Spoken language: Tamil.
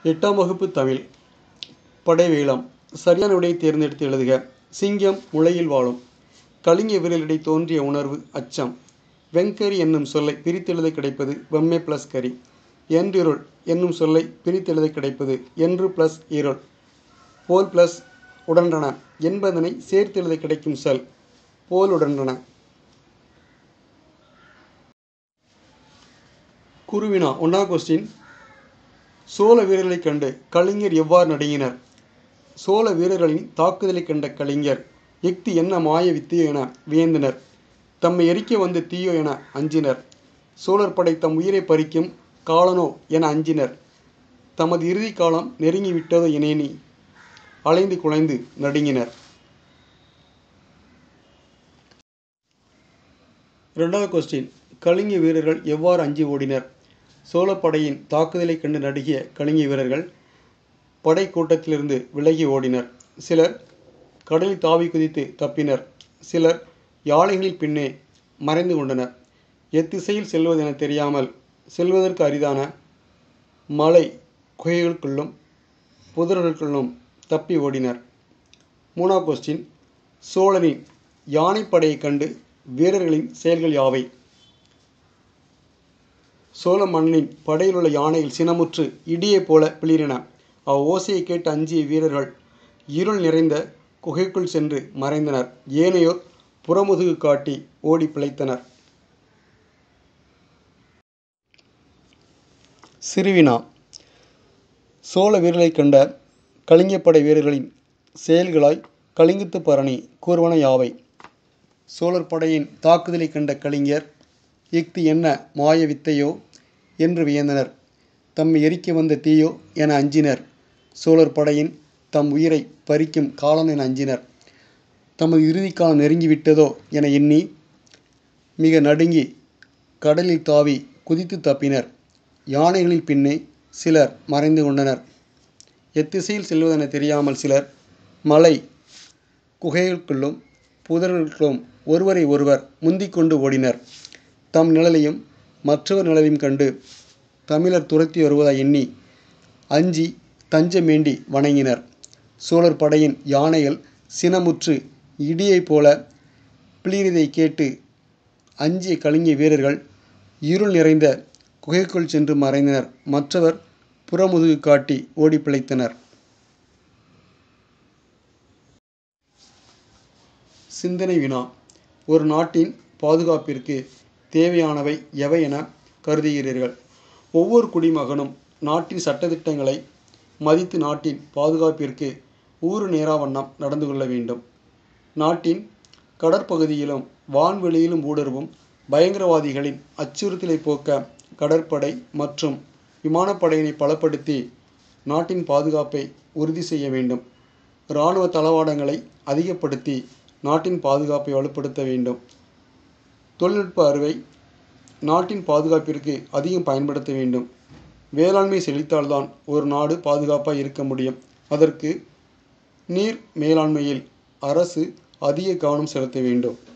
எட்டாம் வகுப்பு தமிழ் படைவேலம் சரியான விடையை தேர்ந்தெடுத்து எழுதுக சிங்கம் முளையில் வாழும் கலிங்க வீரரிடை தோன்றிய உணர்வு அச்சம் வெங்கரி என்னும் சொல்லை பிரித்தெழுத கிடைப்பது வெம்மை ப்ளஸ் கரி என்றிருள் என்னும் சொல்லை பிரித்தெழுத கிடைப்பது என்று ப்ளஸ் இருள் போல் ப்ளஸ் உடன்றன என்பதனை சேர்த்தெழுத கிடைக்கும் சொல் போல் உடன்றன குருவினா ஒன்றாம் கொஸ்டின் சோழ வீரர்களைக் கண்டு கலிங்கர் எவ்வாறு நடுங்கினர் சோழ வீரர்களின் தாக்குதலைக் கண்ட கலிங்கர் யுக்தி என்ன மாய வித்தையோ என வியந்தனர் தம்மை எரிக்க வந்த தீயோ என அஞ்சினர் சோழர் படை தம் உயிரை பறிக்கும் காலனோ என அஞ்சினர் தமது இறுதி காலம் நெருங்கிவிட்டதோ என எண்ணி அலைந்து குலைந்து நடுங்கினர் இரண்டாவது கொஸ்டின் கலிங்க வீரர்கள் எவ்வாறு அஞ்சி ஓடினர் சோழப்படையின் தாக்குதலைக் கண்டு நடுங்கிய கலிங்க வீரர்கள் படை கூட்டத்திலிருந்து விலகி ஓடினர் சிலர் கடலில் தாவி குதித்து தப்பினர் சிலர் யானைகளின் பின்னே மறைந்து கொண்டனர் எத்திசையில் செல்வதென தெரியாமல் செல்வதற்கு அரிதான மலை குகைகளுக்குள்ளும் புதர்களுக்குள்ளும் தப்பி ஓடினர் மூணாவது கொஸ்டின் சோழனின் யானைப்படையைக் கண்டு வீரர்களின் செயல்கள் யாவை சோழ மன்னனின் படையில் உள்ள யானைகள் சினமுற்று இடியைப் போல பிளிரின அவ் ஓசையை கேட்டு அஞ்சிய வீரர்கள் இருள் நிறைந்த குகைக்குள் சென்று மறைந்தனர் ஏனையோர் புறமுதுகு காட்டி ஓடி பிழைத்தனர் சிறுவினா சோழ வீரர்களைக் கண்ட கலிங்கப்படை வீரர்களின் செயல்களாய் கலிங்கத்து பரணி கூறுவன யாவை சோழர் படையின் தாக்குதலைக் கண்ட கலிங்கர் இஃது என்ன மாய வித்தையோ என்று வியந்தனர் தம்மை எரிக்க வந்த தீயோ என அஞ்சினர் சோழர் படையின் தம் உயிரை பறிக்கும் காலம் என அஞ்சினர் தமது இறுதிக்காலம் நெருங்கிவிட்டதோ என எண்ணி மிக நடுங்கி கடலில் தாவி குதித்து தப்பினர் யானைகளின் பின்னே சிலர் மறைந்து கொண்டனர் எத்திசையில் செல்வதென தெரியாமல் சிலர் மலை குகைகளுக்குள்ளும் புதர்களுக்குள்ளும் ஒருவரை ஒருவர் முந்திக் கொண்டு ஓடினர் தம் நிழலையும் மற்றவர் நிழலையும் கண்டு தமிழர் துரத்தி வருவதாய் எண்ணி அஞ்சி தஞ்சமேண்டி வணங்கினர் சோழர் படையின் யானைகள் சினமுற்று இடியைப் போல பிளிரிதை கேட்டு அஞ்சிய கலிங்க வீரர்கள் இருள் நிறைந்த குகைக்குள் சென்று மறைந்தனர் மற்றவர் புறமுதுகு காட்டி ஓடி பிழைத்தனர் சிந்தனை வினா ஒரு நாட்டின் பாதுகாப்பிற்கு தேவையானவை எவை என கருதுகிறீர்கள் ஒவ்வொரு குடிமகனும் நாட்டின் சட்டத்திட்டங்களை மதித்து நாட்டின் பாதுகாப்பிற்கு ஊறு நேரா வண்ணம் நடந்து கொள்ள வேண்டும் நாட்டின் கடற்பகுதியிலும் வான்வெளியிலும் ஊடுருவும் பயங்கரவாதிகளின் அச்சுறுத்தலை போக்க கடற்படை மற்றும் விமானப்படையினை பலப்படுத்தி நாட்டின் பாதுகாப்பை உறுதி செய்ய வேண்டும் இராணுவ தளவாடங்களை அதிகப்படுத்தி நாட்டின் பாதுகாப்பை வலுப்படுத்த வேண்டும் தொழில்நுட்ப அறிவை நாட்டின் பாதுகாப்பிற்கு அதிகம் பயன்படுத்த வேண்டும் வேளாண்மை செழித்தால்தான் ஒரு நாடு பாதுகாப்பாக இருக்க முடியும் அதற்கு நீர் மேலாண்மையில் அரசு அதிக கவனம் செலுத்த வேண்டும்